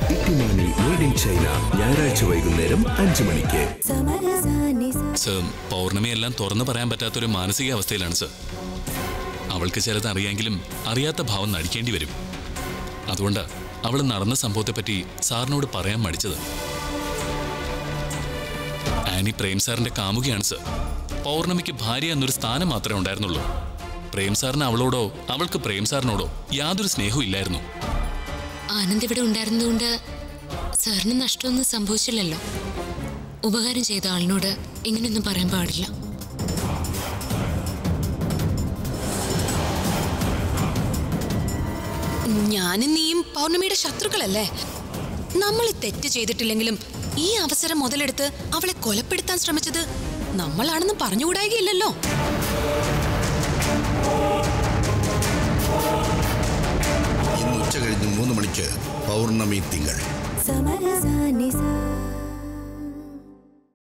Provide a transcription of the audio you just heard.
ഇട്ടിമാനി made in China ഞായറാഴ്ച വൈകുന്നേരം അഞ്ചു മണിക്ക് സർ പൗർണമി എല്ലാം തുറന്നു പറയാൻ പറ്റാത്തൊരു മാനസികാവസ്ഥയിലാണ് സർ അവൾക്ക് ചിലത് അറിയാമെങ്കിലും അറിയാത്ത ഭാവം നടിക്കേണ്ടി വരും അതുകൊണ്ട് അവൾ നടന്ന സംഭവത്തെപ്പറ്റി സാറിനോട് പറയാൻ മടിച്ചത് ആനി പ്രേം സാറിന്റെ കാമുകയാണ് സർ പൗർണമിക്ക് ഭാര്യ എന്നൊരു സ്ഥാനം മാത്രമേ ഉണ്ടായിരുന്നുള്ളൂ പ്രേം സാറിന് അവളോടോ അവൾക്ക് പ്രേം സാറിനോടോ യാതൊരു സ്നേഹവും ഇല്ലായിരുന്നു ആനന്ദ് ഇവിടെ ഉണ്ടായിരുന്നതുകൊണ്ട് സാറിന് നഷ്ടമൊന്നും സംഭവിച്ചില്ലല്ലോ ഉപകാരം ചെയ്ത ആളിനോട് ഇങ്ങനെയൊന്നും പറയാൻ പാടില്ല ഞാനും നീയും പൗർണമിയുടെ ശത്രുക്കളല്ലേ നമ്മൾ ഈ തെറ്റ് ചെയ്തിട്ടില്ലെങ്കിലും ഈ അവസരം മുതലെടുത്ത് അവളെ കൊലപ്പെടുത്താൻ ശ്രമിച്ചത് നമ്മളാണെന്ന് പറഞ്ഞുകൂടായികയില്ലല്ലോ ഇന്ന് ഉച്ച കഴിഞ്ഞ് മൂന്ന് മണിക്ക് പൗർണമി തിങ്കൾ സമരസാനി